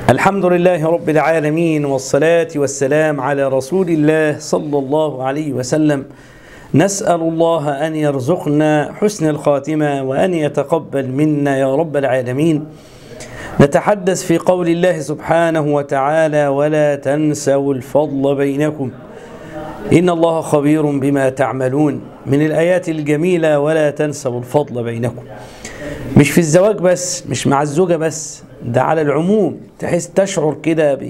الحمد لله رب العالمين والصلاة والسلام على رسول الله صلى الله عليه وسلم نسأل الله أن يرزقنا حسن الخاتمة وأن يتقبل منا يا رب العالمين نتحدث في قول الله سبحانه وتعالى ولا تنسوا الفضل بينكم إن الله خبير بما تعملون من الآيات الجميلة ولا تنسوا الفضل بينكم مش في الزواج بس مش مع الزوجة بس ده على العموم تحس تشعر كده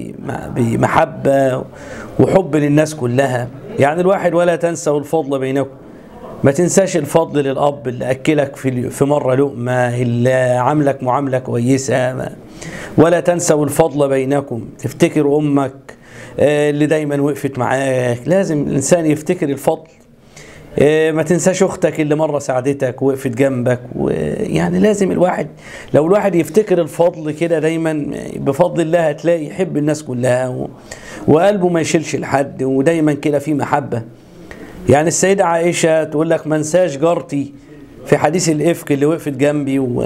بمحبة وحب للناس كلها يعني الواحد ولا تنسوا الفضل بينكم ما تنساش الفضل للأب اللي أكلك في في مرة لقمة اللي عاملك معاملة كويسة ولا تنسوا الفضل بينكم تفتكر أمك اللي دايما وقفت معاك لازم الإنسان يفتكر الفضل ما تنساش اختك اللي مره ساعدتك وقفت جنبك ويعني لازم الواحد لو الواحد يفتكر الفضل كده دايما بفضل الله هتلاقي يحب الناس كلها و... وقلبه ما يشيلش لحد ودايما كده في محبه يعني السيده عائشه تقول لك ما انساش جارتي في حديث الافك اللي وقفت جنبي و...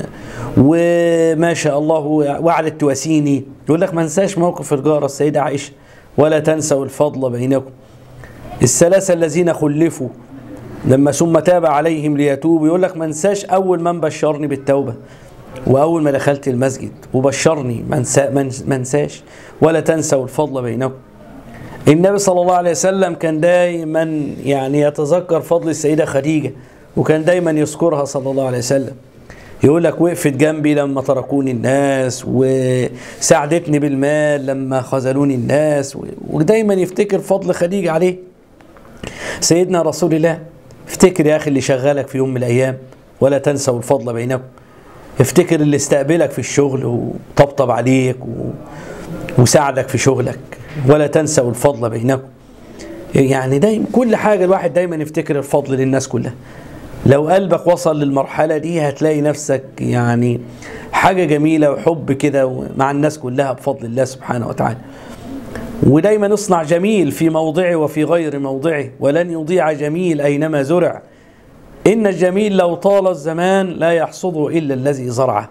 وما شاء الله وعدت تواسيني يقول لك ما انساش موقف الجاره السيده عائشه ولا تنسوا الفضل بينكم الثلاثه الذين خلفوا لما ثم تاب عليهم ليتوبوا يقول لك ما انساش اول من بشرني بالتوبه واول ما دخلت المسجد وبشرني ما انساش ولا تنسوا الفضل بينكم النبي صلى الله عليه وسلم كان دايما يعني يتذكر فضل السيده خديجه وكان دايما يذكرها صلى الله عليه وسلم يقول لك وقفت جنبي لما تركوني الناس وساعدتني بالمال لما خذلوني الناس ودايما يفتكر فضل خديجه عليه سيدنا رسول الله افتكر يا اخي اللي شغالك في يوم من الايام ولا تنسوا الفضل بينكم افتكر اللي استقبلك في الشغل وطبطب عليك و... وساعدك في شغلك ولا تنسوا الفضل بينكم يعني دايما كل حاجه الواحد دايما يفتكر الفضل للناس كلها لو قلبك وصل للمرحله دي هتلاقي نفسك يعني حاجه جميله وحب كده مع الناس كلها بفضل الله سبحانه وتعالى ودايما اصنع جميل في موضعه وفي غير موضعه ولن يضيع جميل اينما زرع ان الجميل لو طال الزمان لا يحصده الا الذي زرعه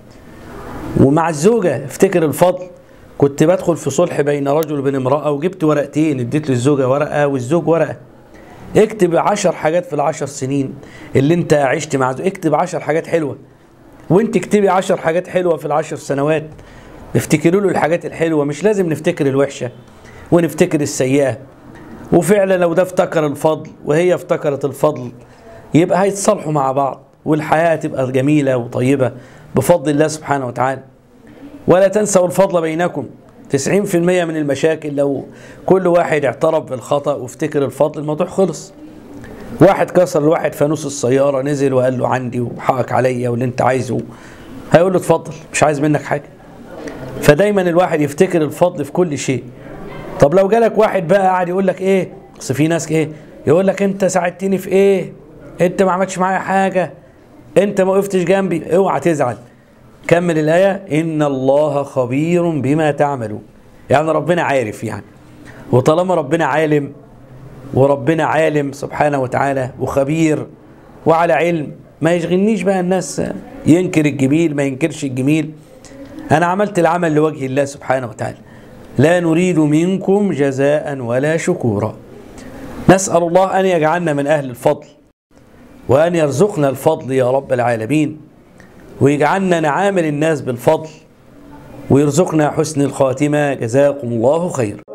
ومع الزوجه افتكر الفضل كنت بدخل في صلح بين رجل وبين امراه وجبت ورقتين اديت للزوجه ورقه والزوج ورقه اكتب عشر حاجات في العشر سنين اللي انت عشت مع زوج اكتب عشر حاجات حلوه وانت اكتبي عشر حاجات حلوه في العشر سنوات افتكروا له الحاجات الحلوة مش لازم نفتكر الوحشة ونفتكر السيئة وفعلا لو ده افتكر الفضل وهي افتكرت الفضل يبقى هيتصالحوا مع بعض والحياة تبقى جميلة وطيبة بفضل الله سبحانه وتعالى ولا تنسوا الفضل بينكم 90% من المشاكل لو كل واحد اعترف بالخطأ وافتكر الفضل الموضوع خلص واحد كسر لواحد فانوس السيارة نزل وقال له عندي وحقك عليا واللي انت عايزه هيقول له اتفضل مش عايز منك حاجة فدايما الواحد يفتكر الفضل في كل شيء طب لو جالك واحد بقى قاعد يقول لك ايه اصل في ناس ايه يقول لك انت ساعدتني في ايه انت ما عملتش معايا حاجه انت ما وقفتش جنبي اوعى تزعل كمل الايه ان الله خبير بما تعملون يعني ربنا عارف يعني وطالما ربنا عالم وربنا عالم سبحانه وتعالى وخبير وعلى علم ما يشغلنيش بقى الناس ينكر الجميل ما ينكرش الجميل أنا عملت العمل لوجه الله سبحانه وتعالى لا نريد منكم جزاء ولا شكورا نسأل الله أن يجعلنا من أهل الفضل وأن يرزقنا الفضل يا رب العالمين ويجعلنا نعامل الناس بالفضل ويرزقنا حسن الخاتمة جزاكم الله خير